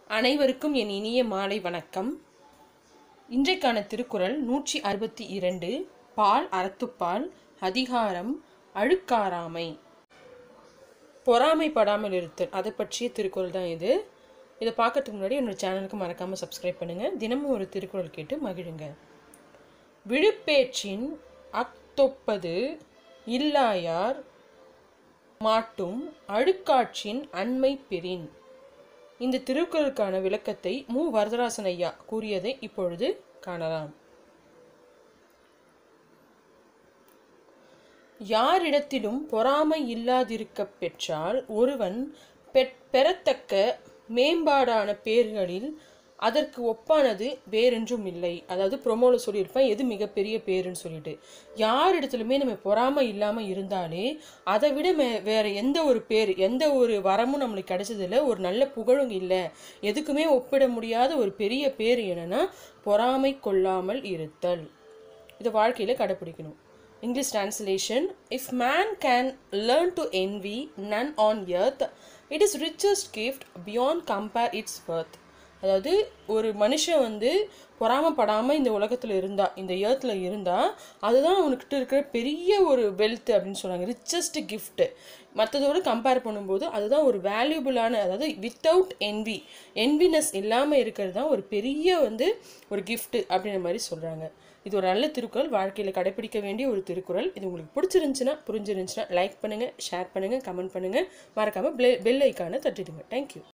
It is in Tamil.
அனைவருக்கும் என் இனிய மாலை வணக்கம் இன்றைக்கான திருக்குறள் நூற்றி அறுபத்தி இரண்டு பால் அறத்துப்பால் அதிகாரம் அழுக்காராமை பொறாமைப்படாமல் இருத்தல் அதை பற்றிய திருக்குறள் தான் இது இதை பார்க்கறதுக்கு முன்னாடி என்னோட சேனலுக்கு மறக்காமல் சப்ஸ்கிரைப் பண்ணுங்கள் தினமும் ஒரு திருக்குறள் கேட்டு மகிழுங்க விழுப்பேற்றின் அக்தொப்பது இல்லாயார் மாட்டும் அழுக்காற்றின் அண்மை பெறின் இந்த திருக்குறளுக்கான விளக்கத்தை மு வரதராசன் ஐயா கூறியதை இப்பொழுது காணலாம் யாரிடத்திலும் பொறாமை இல்லாதிருக்கப் பெற்றால் ஒருவன் பெற்- பெறத்தக்க மேம்பாடான பேர்களில் அதற்கு ஒப்பானது வேறென்றும் இல்லை அதாவது ப்ரொமோல சொல்லியிருப்பேன் எது மிகப்பெரிய பேருன்னு சொல்லிட்டு யார் இடத்துலையுமே நம்ம பொறாமை இல்லாமல் இருந்தாலே அதை விட மே வேற எந்த ஒரு பேர் எந்த ஒரு வரமும் நம்மளுக்கு கிடைச்சதில்ல ஒரு நல்ல புகழும் இல்லை எதுக்குமே ஒப்பிட முடியாத ஒரு பெரிய பேர் என்னன்னா பொறாமை கொள்ளாமல் இருத்தல் இதை வாழ்க்கையில் கடைப்பிடிக்கணும் English translation if man can learn to envy none on earth it is richest gift beyond compare its worth அதாவது ஒரு மனுஷன் வந்து பொறாமப்படாமல் இந்த உலகத்தில் இருந்தா இந்த ஏர்த்தில் இருந்தா அதுதான் அவனுக்கிட்ட இருக்கிற பெரிய ஒரு வெல்த் அப்படின்னு சொல்றாங்க ரிச்சஸ்ட் gift மற்றதோடு கம்பேர் பண்ணும்போது அதுதான் ஒரு வேல்யூபிளான அதாவது வித்தவுட் envy enviness இல்லாமல் இருக்கிறது தான் ஒரு பெரிய வந்து ஒரு gift அப்படின்ற மாதிரி சொல்கிறாங்க இது ஒரு நல்ல திருக்குறள் வாழ்க்கையில் கடைப்பிடிக்க வேண்டிய ஒரு திருக்குறள் இது உங்களுக்கு பிடிச்சிருந்துச்சுன்னா புரிஞ்சிருந்துச்சுன்னா லைக் பண்ணுங்கள் ஷேர் பண்ணுங்கள் கமெண்ட் பண்ணுங்கள் மறக்காமல் பெல் ஐக்கானை தட்டிடுங்க தேங்க்யூ